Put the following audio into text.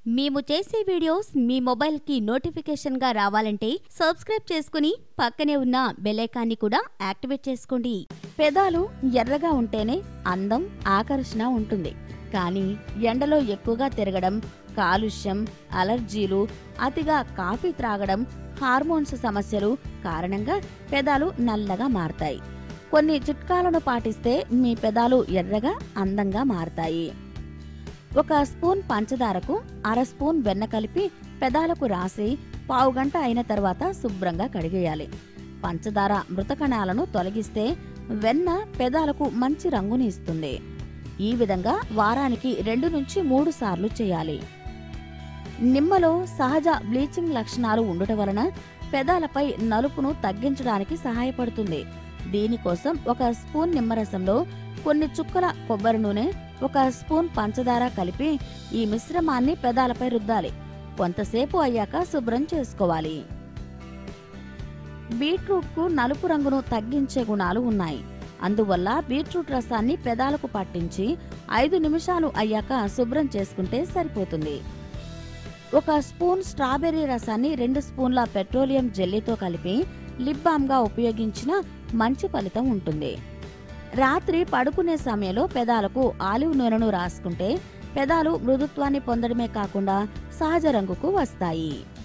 మేము చేసే వీడియోస్ మీ మొబైల్కి నోటిఫికేషన్గా రావాలంటే సబ్స్క్రైబ్ చేసుకుని పక్కనే ఉన్న బెలైకాన్ని కూడా యాక్టివేట్ చేసుకోండి పెదాలు ఎర్రగా ఉంటేనే అందం ఆకర్షణ ఉంటుంది కానీ ఎండలో ఎక్కువగా తిరగడం కాలుష్యం అలర్జీలు అతిగా కాఫీ త్రాగడం హార్మోన్స్ సమస్యలు కారణంగా పెదాలు నల్లగా మారతాయి కొన్ని చిట్కాలను పాటిస్తే మీ పెదాలు ఎర్రగా అందంగా మారతాయి ఒక స్పూన్ పంచదారకు అర స్పూన్ వెన్న కలిపి పెదాలకు రాసి పావుగంట అయిన తర్వాత శుభ్రంగా కడిగేయాలి పంచదార మృతకణాలను తొలగిస్తే వెన్న పెదాలకు మంచి రంగుని ఇస్తుంది ఈ విధంగా వారానికి రెండు నుంచి మూడు సార్లు చేయాలి నిమ్మలో సహజ బ్లీచింగ్ లక్షణాలు ఉండటం వలన పెదాలపై నలుపును తగ్గించడానికి సహాయపడుతుంది దీనికోసం ఒక స్పూన్ నిమ్మరసంలో కొన్ని చుక్కల కొబ్బరి నూనె ఒక స్పూన్ పంచదార కలిపి ఈ మిశ్రమాన్ని పెదాలపై రుద్దాలి కొంతసేపు అయ్యాక శుభ్రం చేసుకోవాలి బీట్రూట్ కు నలుపు రంగును తగ్గించే గుణాలు ఉన్నాయి అందువల్ల బీట్రూట్ రసాన్ని పెదాలకు పట్టించి ఐదు నిమిషాలు అయ్యాక శుభ్రం చేసుకుంటే సరిపోతుంది ఒక స్పూన్ స్ట్రాబెర్రీ రసాన్ని రెండు స్పూన్ల పెట్రోలియం జెల్లీతో కలిపి లిప్ బామ్గా ఉపయోగించిన మంచి ఫలితం ఉంటుంది రాత్రి పడుకునే సమయంలో పెదాలకు ఆలివ్ నూనెను రాసుకుంటే పెదాలు మృదుత్వాన్ని పొందడమే కాకుండా సహజ రంగుకు వస్తాయి